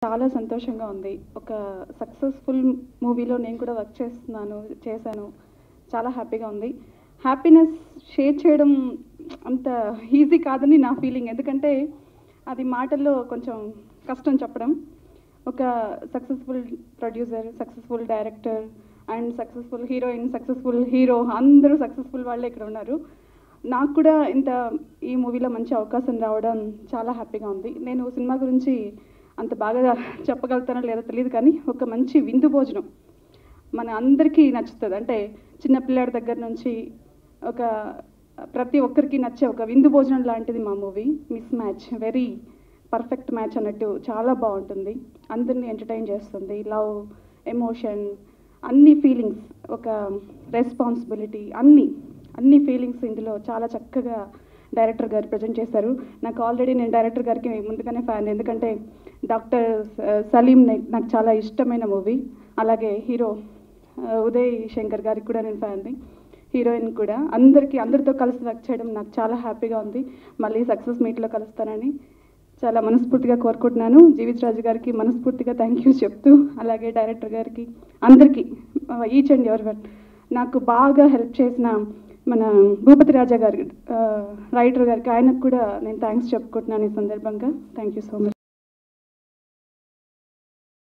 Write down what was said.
చాలా సంతోషంగా ఉంది ఒక సక్సెస్ఫుల్ మూవీలో నేను కూడా వర్క్ చేస్తున్నాను చేశాను చాలా హ్యాపీగా ఉంది హ్యాపీనెస్ షేర్ చేయడం అంత ఈజీ కాదని నా ఫీలింగ్ ఎందుకంటే అది మాటల్లో కొంచెం కష్టం చెప్పడం ఒక successful producer successful director and successful heroine successful hero అందరూ సక్సెస్ఫుల్ వాళ్ళే ఇక్కడ ఉన్నారు నాకు కూడా ఇంత ఈ మూవీలో మంచి అవకాశం రావడం చాలా హ్యాపీగా ఉంది నేను సినిమా గురించి అంత బాగా చెప్పగలుగుతానో లేదో తెలియదు కానీ ఒక మంచి విందు భోజనం మన అందరికీ నచ్చుతుంది అంటే చిన్న పిల్లాడి దగ్గర నుంచి ఒక ప్రతి ఒక్కరికి నచ్చే ఒక విందు భోజనం లాంటిది మా movie miss match very perfect match అన్నట్టు చాలా బాగుంటుంది అందరినీ ఎంటర్టైన్ చేస్తుంది లవ్ ఎమోషన్ అన్ని ఫీలింగ్స్ ఒక రెస్పాన్సిబిలిటీ అన్ని అన్ని ఫీలింగ్స్ ఇందులో చాలా చక్కగా డైరెక్టర్ గారు ప్రజెంట్ చేశారు నాకు ఆల్రెడీ నేను డైరెక్టర్ గారికి ముందుగానే ఫ్యాన్ ఎందుకంటే డాక్టర్ సలీం నే- నాకు చాలా ఇష్టమైన మూవీ అలాగే హీరో ఆ, ఉదయ్ శంకర్ గారికి కూడా నేను ఫ్యాన్ని హీరోయిన్ కూడా అందరికీ అందరితో కలిసి వర్క్ చేయడం నాకు చాలా హ్యాపీగా ఉంది మళ్ళీ సక్సెస్ మీట్లో కలుస్తానని చాలా మనస్ఫూర్తిగా కోరుకుంటున్నాను జీవిత్ రాజు గారికి మనస్ఫూర్తిగా థ్యాంక్ యూ చెప్తూ అలాగే డైరెక్టర్ గారికి అందరికీ ఈచ్ అండ్ ఎవరి వన్ నాకు బాగా హెల్ప్ చేసిన మన భూపతి రాజా గారి రైటర్ గారికి ఆయనకు కూడా నేను థ్యాంక్స్ చెప్పుకుంటున్నాను ఈ సందర్భంగా థ్యాంక్ యూ సో మచ్